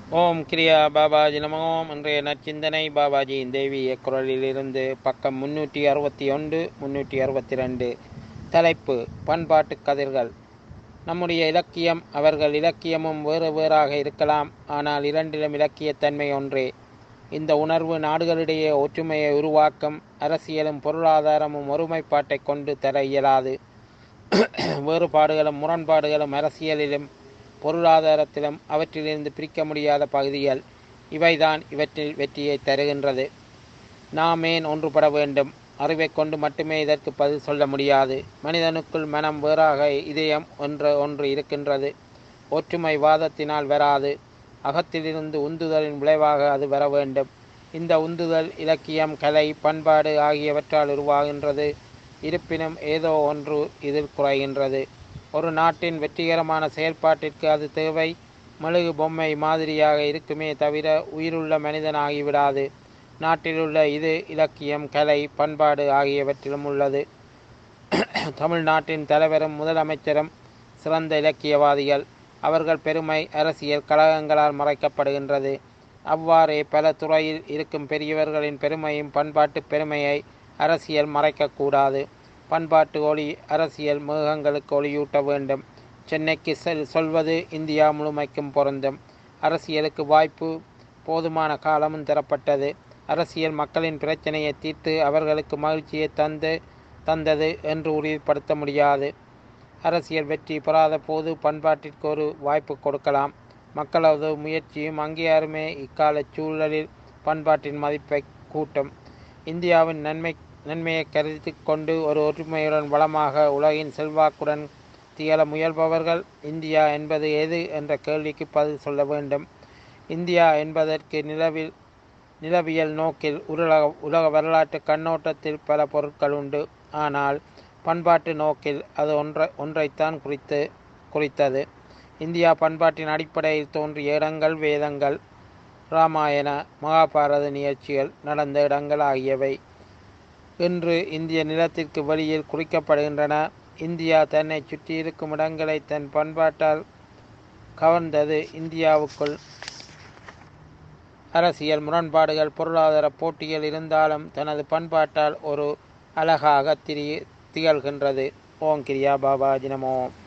ஓம் கிரியா பாபாஜி நம ஓம் இன்றைய நற்சிந்தனை பாபாஜியின் தெய்வீக குரலிலிருந்து பக்கம் முன்னூற்றி அறுபத்தி ஒன்று முன்னூற்றி அறுபத்தி ரெண்டு தலைப்பு பண்பாட்டு கதிர்கள் நம்முடைய இலக்கியம் அவர்கள் இலக்கியமும் வேறு வேறாக இருக்கலாம் ஆனால் இரண்டிலும் இலக்கியத்தன்மை ஒன்றே இந்த உணர்வு நாடுகளிடையே ஒற்றுமையை உருவாக்கும் அரசியலும் பொருளாதாரமும் ஒருமைப்பாட்டை கொண்டு தர இயலாது வேறுபாடுகளும் முரண்பாடுகளும் அரசியலிலும் பொருளாதாரத்திலும் அவற்றிலிருந்து பிரிக்க முடியாத பகுதிகள் இவைதான் இவற்றில் வெற்றியை தருகின்றது நாம் ஏன் ஒன்றுபட வேண்டும் அறிவை கொண்டு மட்டுமே இதற்கு பதில் சொல்ல முடியாது மனிதனுக்குள் மனம் வேறாக இதயம் என்ற ஒன்று இருக்கின்றது ஒற்றுமை வாதத்தினால் வராது அகத்திலிருந்து உந்துதலின் விளைவாக அது வர வேண்டும் இந்த உந்துதல் இலக்கியம் கலை பண்பாடு ஆகியவற்றால் உருவாகின்றது இருப்பினும் ஏதோ ஒன்று இதில் குறைகின்றது ஒரு நாட்டின் வெற்றிகரமான செயல்பாட்டிற்கு அது தேவை மெழுகு பொம்மை மாதிரியாக இருக்குமே தவிர உயிருள்ள மனிதன் ஆகிவிடாது நாட்டிலுள்ள இது இலக்கியம் கலை பண்பாடு ஆகியவற்றிலும் உள்ளது தமிழ்நாட்டின் தலைவரும் முதலமைச்சரும் சிறந்த இலக்கியவாதிகள் அவர்கள் பெருமை அரசியல் கழகங்களால் மறைக்கப்படுகின்றது அவ்வாறே பல துறையில் இருக்கும் பெரியவர்களின் பெருமையும் பண்பாட்டு பெருமையை அரசியல் மறைக்கக்கூடாது பண்பாட்டு ஒளி அரசியல் மேகங்களுக்கு ஒளியூட்ட வேண்டும் சென்னைக்கு செல் சொல்வது இந்தியா முழுமைக்கும் பொருந்தும் அரசியலுக்கு வாய்ப்பு போதுமான காலமும் தரப்பட்டது அரசியல் மக்களின் பிரச்சனையை தீர்த்து அவர்களுக்கு மகிழ்ச்சியை தந்து தந்தது என்று உறுதிப்படுத்த முடியாது அரசியல் வெற்றி பெறாத போது பண்பாட்டிற்கு ஒரு வாய்ப்பு கொடுக்கலாம் மக்களது முயற்சியும் அங்கீகாரமே இக்கால சூழலில் பண்பாட்டின் மதிப்பை கூட்டும் இந்தியாவின் நன்மை நன்மையை கருதி கொண்டு ஒரு ஒற்றுமையுடன் வளமாக உலகின் செல்வாக்குடன் திகழ முயல்பவர்கள் இந்தியா என்பது எது என்ற கேள்விக்கு பதில் சொல்ல வேண்டும் இந்தியா என்பதற்கு நிலவில் நிலவியல் நோக்கில் உலக உலக வரலாற்று கண்ணோட்டத்தில் பல பொருட்கள் உண்டு ஆனால் பண்பாட்டு நோக்கில் அது ஒன்றை ஒன்றைத்தான் குறித்து குறித்தது இந்தியா பண்பாட்டின் அடிப்படையில் தோன்றிய இடங்கள் வேதங்கள் இராமாயண மகாபாரத நிகழ்ச்சிகள் நடந்த இடங்கள் ஆகியவை இன்று இந்திய நிலத்திற்கு வெளியில் குறிக்கப்படுகின்றன இந்தியா தன்னை சுற்றி இருக்கும் இடங்களை தன் பண்பாட்டால் கவர்ந்தது இந்தியாவுக்குள் அரசியல் முரண்பாடுகள் பொருளாதார போட்டிகள் இருந்தாலும் தனது பண்பாட்டால் ஒரு அழகாக திரி திகழ்கின்றது ஓம் கிரியா பாபாஜி நமோ